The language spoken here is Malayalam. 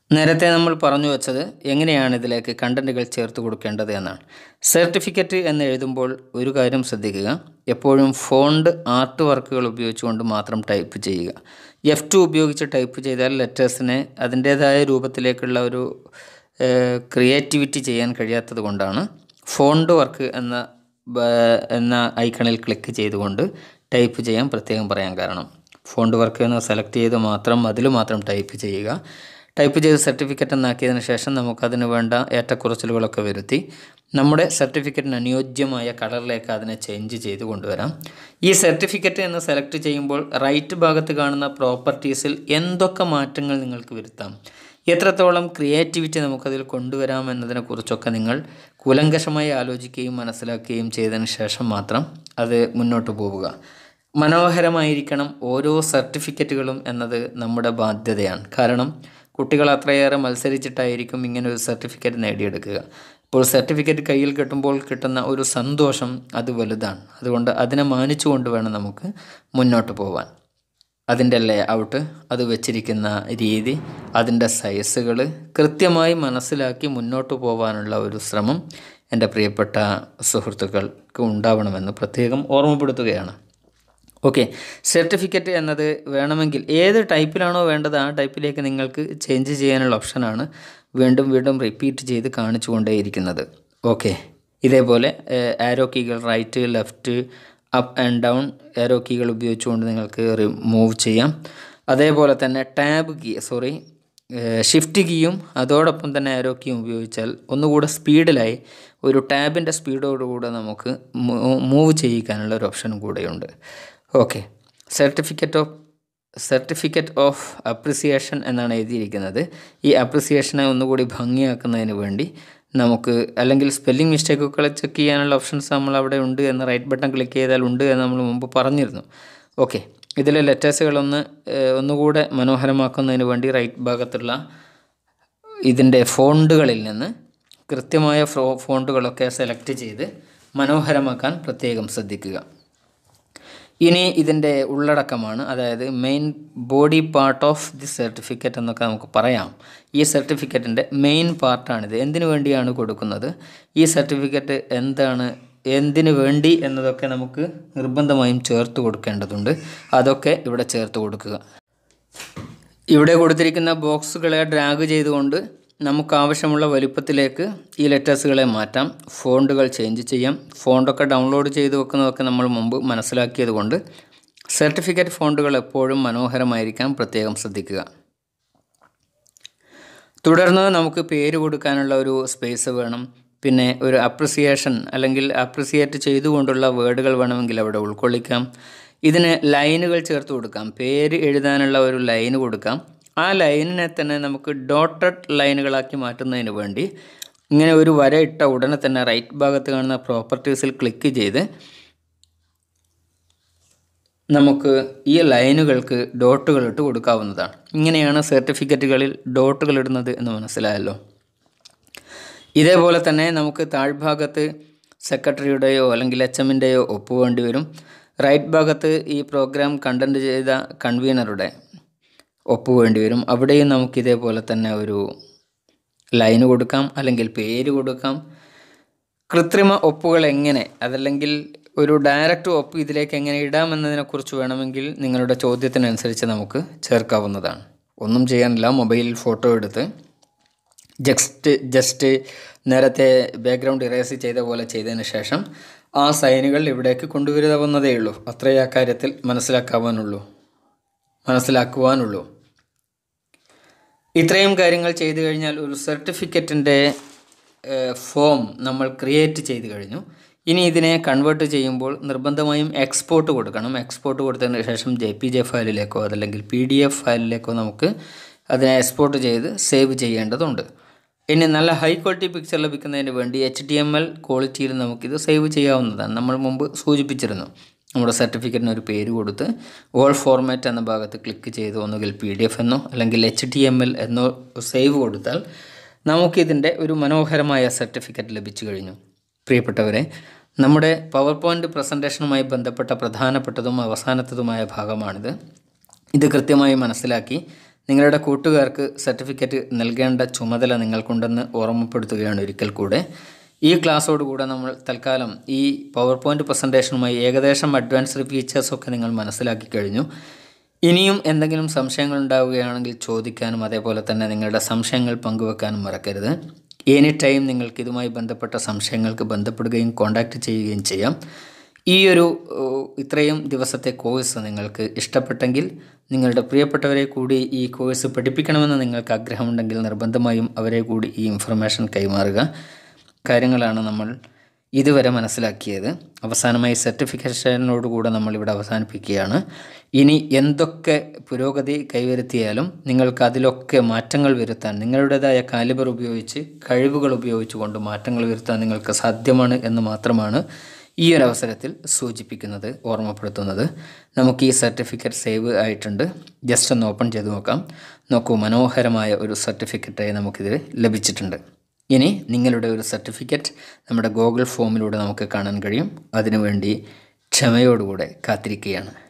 നേരത്തെ നമ്മൾ പറഞ്ഞു വച്ചത് എങ്ങനെയാണ് ഇതിലേക്ക് കണ്ടൻറ്റുകൾ ചേർത്ത് കൊടുക്കേണ്ടത് എന്നാണ് സർട്ടിഫിക്കറ്റ് എന്ന് എഴുതുമ്പോൾ ഒരു കാര്യം ശ്രദ്ധിക്കുക എപ്പോഴും ഫോണ്ട് ആർട്ട് വർക്കുകൾ ഉപയോഗിച്ചുകൊണ്ട് മാത്രം ടൈപ്പ് ചെയ്യുക എഫ് ടു ഉപയോഗിച്ച് ടൈപ്പ് ചെയ്താൽ ലെറ്റേഴ്സിനെ അതിൻ്റേതായ രൂപത്തിലേക്കുള്ള ഒരു ക്രിയേറ്റിവിറ്റി ചെയ്യാൻ കഴിയാത്തത് കൊണ്ടാണ് ഫോണ്ട് വർക്ക് എന്ന ബ- എന്ന ഐക്കണിൽ ക്ലിക്ക് ചെയ്തുകൊണ്ട് ടൈപ്പ് ചെയ്യാൻ പ്രത്യേകം പറയാൻ കാരണം ഫോണ്ട് വർക്ക് എന്ന് സെലക്ട് ചെയ്ത് മാത്രം അതിൽ മാത്രം ടൈപ്പ് ചെയ്യുക ടൈപ്പ് ചെയ്ത് സർട്ടിഫിക്കറ്റ് എന്നാക്കിയതിന് ശേഷം നമുക്കതിന് വേണ്ട ഏറ്റക്കുറച്ചിലുകളൊക്കെ വരുത്തി നമ്മുടെ സർട്ടിഫിക്കറ്റിന് അനുയോജ്യമായ കളറിലേക്ക് അതിനെ ചേഞ്ച് ചെയ്ത് കൊണ്ടുവരാം ഈ സർട്ടിഫിക്കറ്റ് എന്ന് സെലക്ട് ചെയ്യുമ്പോൾ റൈറ്റ് ഭാഗത്ത് കാണുന്ന പ്രോപ്പർട്ടീസിൽ എന്തൊക്കെ മാറ്റങ്ങൾ നിങ്ങൾക്ക് വരുത്താം എത്രത്തോളം ക്രിയേറ്റിവിറ്റി നമുക്കതിൽ കൊണ്ടുവരാം എന്നതിനെക്കുറിച്ചൊക്കെ നിങ്ങൾ കൂലങ്കഷമായി ആലോചിക്കുകയും മനസ്സിലാക്കുകയും ചെയ്തതിന് ശേഷം മാത്രം അത് മുന്നോട്ട് പോവുക മനോഹരമായിരിക്കണം ഓരോ സർട്ടിഫിക്കറ്റുകളും എന്നത് നമ്മുടെ ബാധ്യതയാണ് കാരണം കുട്ടികൾ അത്രയേറെ മത്സരിച്ചിട്ടായിരിക്കും ഇങ്ങനെ ഒരു സർട്ടിഫിക്കറ്റ് നേടിയെടുക്കുക ഇപ്പോൾ സർട്ടിഫിക്കറ്റ് കയ്യിൽ കിട്ടുമ്പോൾ കിട്ടുന്ന ഒരു സന്തോഷം അത് വലുതാണ് അതുകൊണ്ട് അതിനെ മാനിച്ചുകൊണ്ട് വേണം നമുക്ക് മുന്നോട്ട് പോവാൻ അതിൻ്റെ ലേ ഔട്ട് അത് വെച്ചിരിക്കുന്ന രീതി അതിൻ്റെ സൈസുകൾ കൃത്യമായി മനസ്സിലാക്കി മുന്നോട്ട് പോകാനുള്ള ഒരു ശ്രമം എൻ്റെ പ്രിയപ്പെട്ട സുഹൃത്തുക്കൾക്ക് ഉണ്ടാവണമെന്ന് പ്രത്യേകം ഓർമ്മപ്പെടുത്തുകയാണ് ഓക്കെ സർട്ടിഫിക്കറ്റ് എന്നത് വേണമെങ്കിൽ ഏത് ടൈപ്പിലാണോ വേണ്ടത് ആ ടൈപ്പിലേക്ക് നിങ്ങൾക്ക് ചേഞ്ച് ചെയ്യാനുള്ള ഓപ്ഷനാണ് വീണ്ടും വീണ്ടും റിപ്പീറ്റ് ചെയ്ത് കാണിച്ചുകൊണ്ടേയിരിക്കുന്നത് ഓക്കെ ഇതേപോലെ ആരോ കീകൾ right left up and down arrow കീകൾ ഉപയോഗിച്ചുകൊണ്ട് നിങ്ങൾക്ക് റിമൂവ് ചെയ്യാം അതേപോലെ തന്നെ ടാബ് കീ സോറി ഷിഫ്റ്റ് കീയും അതോടൊപ്പം തന്നെ ആരോ കീയും ഉപയോഗിച്ചാൽ ഒന്നുകൂടെ സ്പീഡിലായി ഒരു ടാബിൻ്റെ സ്പീഡോടുകൂടെ നമുക്ക് മൂവ് ചെയ്യിക്കാനുള്ള ഒരു ഓപ്ഷനും കൂടെയുണ്ട് okay certificate of certificate of appreciation എന്നാണ് എഴുതിയിരിക്കുന്നത് ഈ അപ്രിസിയേഷനെ ഒന്നുകൂടി ഭംഗിയാക്കുന്നതിന് വേണ്ടി നമുക്ക് അല്ലെങ്കിൽ സ്പെല്ലിംഗ് മിസ്റ്റേക്കുകൾ ചെക്ക് ചെയ്യാനുള്ള ഓപ്ഷൻസ് നമ്മൾ അവിടെ ഉണ്ട് എന്ന് റൈറ്റ് ബട്ടൺ ക്ലിക്ക് ചെയ്താൽ ഉണ്ട് എന്ന് നമ്മൾ മുമ്പ് പറഞ്ഞിരുന്നു ഓക്കെ ഇതിലെ ലെറ്റേഴ്സുകളൊന്ന് ഏഹ്, ഒന്നുകൂടെ മനോഹരമാക്കുന്നതിന് വേണ്ടി റൈറ്റ് ഭാഗത്തുള്ള ഇതിൻ്റെ ഫോണ്ടുകളിൽ നിന്ന് കൃത്യമായ ഫ്രോ ഫോണ്ടുകളൊക്കെ സെലക്ട് ചെയ്ത് മനോഹരമാക്കാൻ പ്രത്യേകം ശ്രദ്ധിക്കുക ഇനി ഇതിൻ്റെ ഉള്ളടക്കമാണ് അതായത് main body part of the certificate എന്നൊക്കെ നമുക്ക് പറയാം ഈ സർട്ടിഫിക്കറ്റിൻ്റെ മെയിൻ പാർട്ടാണിത് എന്തിനു വേണ്ടിയാണ് കൊടുക്കുന്നത് ഈ സർട്ടിഫിക്കറ്റ് എന്താണ് എന്തിനു വേണ്ടി എന്നതൊക്കെ നമുക്ക് നിർബന്ധമായും ചേർത്ത് കൊടുക്കേണ്ടതുണ്ട് അതൊക്കെ ഇവിടെ ചേർത്ത് കൊടുക്കുക ഇവിടെ കൊടുത്തിരിക്കുന്ന ബോക്സുകളെ ഡ്രാഗ് ചെയ്തുകൊണ്ട് നമുക്ക് ആവശ്യമുള്ള വലുപ്പത്തിലേക്ക് ഈ ലെറ്റേഴ്സുകളെ മാറ്റാം ഫോണ്ടുകൾ ചേഞ്ച് ചെയ്യാം ഫോണ്ടൊക്കെ ഡൗൺലോഡ് ചെയ്ത് വെക്കുന്നതൊക്കെ നമ്മൾ മുമ്പ് മനസ്സിലാക്കിയത് കൊണ്ട് സർട്ടിഫിക്കറ്റ് ഫോണ്ടുകൾ എപ്പോഴും മനോഹരമായിരിക്കാൻ പ്രത്യേകം ശ്രദ്ധിക്കുക തുടർന്ന് നമുക്ക് പേര് കൊടുക്കാനുള്ള ഒരു സ്പേസ് വേണം പിന്നെ ഒരു അപ്രിസിയേഷൻ അല്ലെങ്കിൽ അപ്രിസിയേറ്റ് ചെയ്തുകൊണ്ടുള്ള വേർഡുകൾ വേണമെങ്കിൽ അവിടെ ഉൾക്കൊള്ളിക്കാം ഇതിന് ലൈനുകൾ ചേർത്ത് കൊടുക്കാം പേര് എഴുതാനുള്ള ഒരു ലൈന് കൊടുക്കാം ആ ലൈനിനെ തന്നെ നമുക്ക് ഡോട്ടഡ് ലൈനുകളാക്കി മാറ്റുന്നതിന് വേണ്ടി ഇങ്ങനെ ഒരു വര ഇട്ട ഉടനെ തന്നെ റൈറ്റ് ഭാഗത്ത് കാണുന്ന പ്രോപ്പർട്ടീസിൽ ക്ലിക്ക് ചെയ്ത് നമുക്ക് ഈ ലൈനുകൾക്ക് ഡോട്ടുകൾ ഇട്ട് കൊടുക്കാവുന്നതാണ് ഇങ്ങനെയാണ് സർട്ടിഫിക്കറ്റുകളിൽ ഡോട്ടുകൾ ഇടുന്നത് എന്ന് മനസ്സിലായല്ലോ ഇതേപോലെ തന്നെ നമുക്ക് താഴ്ഭാഗത്ത് സെക്രട്ടറിയുടെയോ അല്ലെങ്കിൽ എച്ച് എമ്മിൻ്റെയോ ഒപ്പ് വേണ്ടി വരും റൈറ്റ് ഭാഗത്ത് ഈ പ്രോഗ്രാം കണ്ടൻറ് ചെയ്ത കൺവീനറുടെ ഒപ്പ് വേണ്ടി വരും അവിടെയും നമുക്ക് ഇതേപോലെ തന്നെ ഒരു ലൈന് കൊടുക്കാം അല്ലെങ്കിൽ പേര് കൊടുക്കാം കൃത്രിമ ഒപ്പുകൾ എങ്ങനെ അതല്ലെങ്കിൽ ഒരു ഡയറക്റ്റ് ഒപ്പ് ഇതിലേക്ക് എങ്ങനെ ഇടാമെന്നതിനെക്കുറിച്ച് വേണമെങ്കിൽ നിങ്ങളുടെ ചോദ്യത്തിനനുസരിച്ച് നമുക്ക് ചേർക്കാവുന്നതാണ് ഒന്നും ചെയ്യാനില്ല മൊബൈലിൽ ഫോട്ടോ എടുത്ത് ജസ്റ്റ് ജസ്റ്റ് നേരത്തെ ബാക്ക്ഗ്രൗണ്ട് ഇറേസ് ചെയ്ത പോലെ ചെയ്തതിന് ശേഷം ആ സൈനുകൾ ഇവിടേക്ക് കൊണ്ടുവരാവുന്നതേ ഉള്ളൂ അത്രയേ ആ കാര്യത്തിൽ മനസ്സിലാക്കാവാനുള്ളൂ മനസ്സിലാക്കുവാനുള്ളൂ ഇത്രയും കാര്യങ്ങൾ ചെയ്തു കഴിഞ്ഞാൽ ഒരു സർട്ടിഫിക്കറ്റിൻ്റെ ഫോം നമ്മൾ ക്രിയേറ്റ് ചെയ്ത് കഴിഞ്ഞു ഇനി ഇതിനെ കൺവേർട്ട് ചെയ്യുമ്പോൾ നിർബന്ധമായും എക്സ്പോർട്ട് കൊടുക്കണം എക്സ്പോർട്ട് കൊടുത്തതിന് ശേഷം ജെ പി ജെ ഫയലിലേക്കോ അതല്ലെങ്കിൽ പി ഡി എഫ് ഫയലിലേക്കോ നമുക്ക് അതിനെ എക്സ്പോർട്ട് ചെയ്ത് സേവ് ചെയ്യേണ്ടതുണ്ട് ഇനി നല്ല ഹൈ ക്വാളിറ്റി പിക്ചർ ലഭിക്കുന്നതിന് വേണ്ടി എച്ച് ഡി എം എൽ ക്വാളിറ്റിയിൽ നമുക്കിത് സേവ് ചെയ്യാവുന്നതാണ് നമ്മൾ മുമ്പ് സൂചിപ്പിച്ചിരുന്നു നമ്മുടെ സർട്ടിഫിക്കറ്റിന് ഒരു പേര് കൊടുത്ത് ഓൾ ഫോർമാറ്റ് എന്ന ഭാഗത്ത് ക്ലിക്ക് ചെയ്ത് ഒന്നുകിൽ പി ഡി എഫ് എന്നോ അല്ലെങ്കിൽ എച്ച് ടി എം എൽ എന്നോ സേവ് കൊടുത്താൽ നമുക്കിതിൻ്റെ ഒരു മനോഹരമായ സർട്ടിഫിക്കറ്റ് ലഭിച്ചു കഴിഞ്ഞു പ്രിയപ്പെട്ടവരെ നമ്മുടെ പവർ പോയിൻ്റ് പ്രസൻറ്റേഷനുമായി ബന്ധപ്പെട്ട പ്രധാനപ്പെട്ടതും അവസാനത്തതുമായ ഭാഗമാണിത് ഇത് കൃത്യമായി മനസ്സിലാക്കി നിങ്ങളുടെ കൂട്ടുകാർക്ക് സർട്ടിഫിക്കറ്റ് നൽകേണ്ട ചുമതല നിങ്ങൾക്കുണ്ടെന്ന് ഓർമ്മപ്പെടുത്തുകയാണ് ഒരിക്കൽ കൂടെ ഈ ക്ലാസ്സോടുകൂടെ നമ്മൾ തൽക്കാലം ഈ പവർ പോയിൻ്റ് പ്രസൻറ്റേഷനുമായി ഏകദേശം അഡ്വാൻസ്ഡ് ഫീച്ചേഴ്സൊക്കെ നിങ്ങൾ മനസ്സിലാക്കി കഴിഞ്ഞു ഇനിയും എന്തെങ്കിലും സംശയങ്ങൾ ഉണ്ടാവുകയാണെങ്കിൽ ചോദിക്കാനും അതേപോലെ തന്നെ നിങ്ങളുടെ സംശയങ്ങൾ പങ്കുവെക്കാനും മറക്കരുത് എനി ടൈം നിങ്ങൾക്ക് ഇതുമായി ബന്ധപ്പെട്ട സംശയങ്ങൾക്ക് ബന്ധപ്പെടുകയും കോൺടാക്റ്റ് ചെയ്യുകയും ചെയ്യാം ഈ ഒരു ഏഹ്, ഇത്രയും ദിവസത്തെ കോഴ്സ് നിങ്ങൾക്ക് ഇഷ്ടപ്പെട്ടെങ്കിൽ നിങ്ങളുടെ പ്രിയപ്പെട്ടവരെ കൂടി ഈ കോഴ്സ് പഠിപ്പിക്കണമെന്ന് നിങ്ങൾക്ക് ആഗ്രഹമുണ്ടെങ്കിൽ നിർബന്ധമായും അവരെ കൂടി ഈ ഇൻഫർമേഷൻ കൈമാറുക കാര്യങ്ങളാണ് നമ്മൾ ഇതുവരെ മനസ്സിലാക്കിയത് അവസാനമായി സർട്ടിഫിക്കേഷനോടുകൂടെ നമ്മളിവിടെ അവസാനിപ്പിക്കുകയാണ് ഇനി എന്തൊക്കെ പുരോഗതി കൈവരുത്തിയാലും നിങ്ങൾക്ക് അതിലൊക്കെ മാറ്റങ്ങൾ വരുത്താൻ നിങ്ങളുടേതായ കാലിബർ ഉപയോഗിച്ച് കഴിവുകൾ ഉപയോഗിച്ചുകൊണ്ട് മാറ്റങ്ങൾ വരുത്താൻ നിങ്ങൾക്ക് സാധ്യമാണ് എന്ന് മാത്രമാണ് ഈ ഒരു അവസരത്തിൽ സൂചിപ്പിക്കുന്നത് ഓർമ്മപ്പെടുത്തുന്നത് നമുക്ക് ഈ സർട്ടിഫിക്കറ്റ് സേവ് ആയിട്ടുണ്ട് ജസ്റ്റ് ഒന്ന് ഓപ്പൺ ചെയ്ത് നോക്കാം നോക്കൂ മനോഹരമായ ഒരു സർട്ടിഫിക്കറ്റായി നമുക്കിത് ലഭിച്ചിട്ടുണ്ട് ഇനി നിങ്ങളുടെ ഒരു സർട്ടിഫിക്കറ്റ് നമ്മുടെ ഗൂഗിൾ ഫോമിലൂടെ നമുക്ക് കാണാൻ കഴിയും അതിനുവേണ്ടി ക്ഷമയോടുകൂടെ കാത്തിരിക്കുകയാണ്